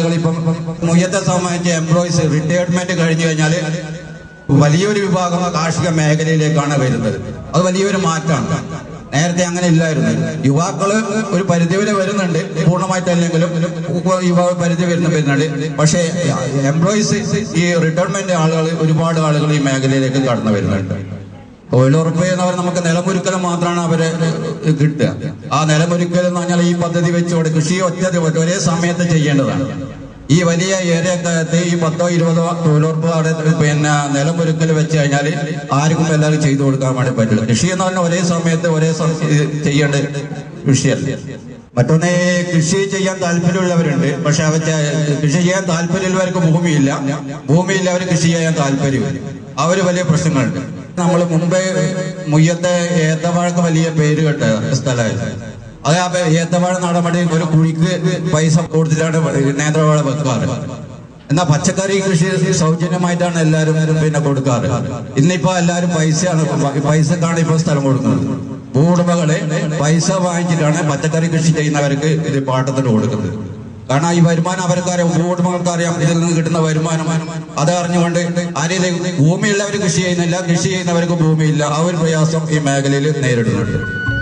ആളുകൾ ഇപ്പം മുയ്യത്തെ സംബന്ധിച്ച് എംപ്ലോയീസ് റിട്ടയർമെന്റ് കഴിഞ്ഞു കഴിഞ്ഞാൽ വലിയൊരു വിഭാഗം കാർഷിക മേഖലയിലേക്കാണ് വരുന്നത് അത് വലിയൊരു മാറ്റമാണ് നേരത്തെ അങ്ങനെ ഇല്ലായിരുന്നു യുവാക്കള് ഒരു പരിധി വരെ വരുന്നുണ്ട് പൂർണ്ണമായിട്ടല്ലെങ്കിലും യുവ പരിധി വരുന്ന വരുന്നുണ്ട് പക്ഷേ എംപ്ലോയീസ് ഈ റിട്ടയർമെന്റ് ആളുകൾ ഒരുപാട് ആളുകൾ ഈ മേഖലയിലേക്ക് കടന്നു വരുന്നുണ്ട് തൊഴിലുറപ്പ് എന്ന് പറഞ്ഞാൽ നമുക്ക് നിലമൊരുക്കൽ മാത്രമാണ് അവരെ കിട്ടുക ആ നിലമൊരുക്കൽ എന്ന് പറഞ്ഞാൽ ഈ പദ്ധതി വെച്ചുകൊണ്ട് കൃഷി ഒറ്റ ദിവ- ഒരേ സമയത്ത് ചെയ്യേണ്ടതാണ് ഈ വലിയ ഏരിയക്കകത്ത് ഈ പത്തോ ഇരുപതോ തൊഴിലുറപ്പ് അവിടെ പിന്നെ നിലമൊരുക്കൽ വെച്ച് കഴിഞ്ഞാൽ ആർക്കും എല്ലാവരും ചെയ്തു കൊടുക്കാൻ വേണ്ടി പറ്റില്ല കൃഷി എന്ന് പറഞ്ഞാൽ ഒരേ സമയത്ത് ഒരേ സം- ഇത് ചെയ്യേണ്ട കൃഷിയല്ല മറ്റൊന്ന് കൃഷി ചെയ്യാൻ താല്പര്യമുള്ളവരുണ്ട് പക്ഷെ അവർ ചെ- കൃഷി ചെയ്യാൻ താല്പര്യമുള്ളവർക്ക് ഭൂമിയില്ല ഭൂമിയില്ലവർ കൃഷി ചെയ്യാൻ താല്പര്യമില്ല അവര് വലിയ പ്രശ്നങ്ങളുണ്ട് നമ്മൾ മുമ്പേ മുയ്യത്തെ ഏത്തവാഴക്ക് വലിയ പേര് കേട്ട സ്ഥലമായിരുന്നു അത് ആ ഏത്തവാഴ നടപടി ഒരു കുഴിക്ക് പൈസ കൊടുത്തിട്ടാണ് നേന്ത്രവാഴ വെക്കാറ് എന്നാ പച്ചക്കറി കൃഷി സൗജന്യമായിട്ടാണ് എല്ലാവരും പിന്നെ കൊടുക്കാറ് ഇന്നിപ്പോ എല്ലാവരും പൈസയാണ് പൈസക്കാണ് ഇപ്പൊ സ്ഥലം കൊടുക്കുന്നത് ഭൂവുടമകളെ പൈസ വാങ്ങിച്ചിട്ടാണ് പച്ചക്കറി കൃഷി ചെയ്യുന്നവർക്ക് ഇത് പാട്ടത്തിന് കൊടുക്കുന്നത് കാരണം ഈ വരുമാനം അവർക്കറിയാം ഭൂവുടമകൾക്കറിയാം ഇതിൽ നിന്ന് കിട്ടുന്ന വരുമാനം അത് അറിഞ്ഞുകൊണ്ട് ആരെയും ഭൂമിയുള്ളവർ കൃഷി ചെയ്യുന്നില്ല കൃഷി ചെയ്യുന്നവർക്ക് ഭൂമിയില്ല ആ ഒരു പ്രയാസം ഈ മേഖലയിൽ നേരിടുന്നുണ്ട്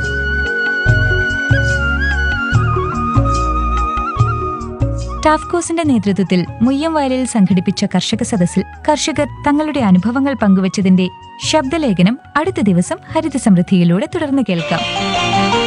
ടാഫ്കോസിന്റെ നേതൃത്വത്തിൽ മുയ്യം വയലിൽ സംഘടിപ്പിച്ച കർഷക സദസ്സിൽ കർഷകർ തങ്ങളുടെ അനുഭവങ്ങൾ പങ്കുവച്ചതിന്റെ ശബ്ദലേഖനം അടുത്ത ദിവസം ഹരിത സമൃദ്ധിയിലൂടെ തുടർന്ന് കേൾക്കാം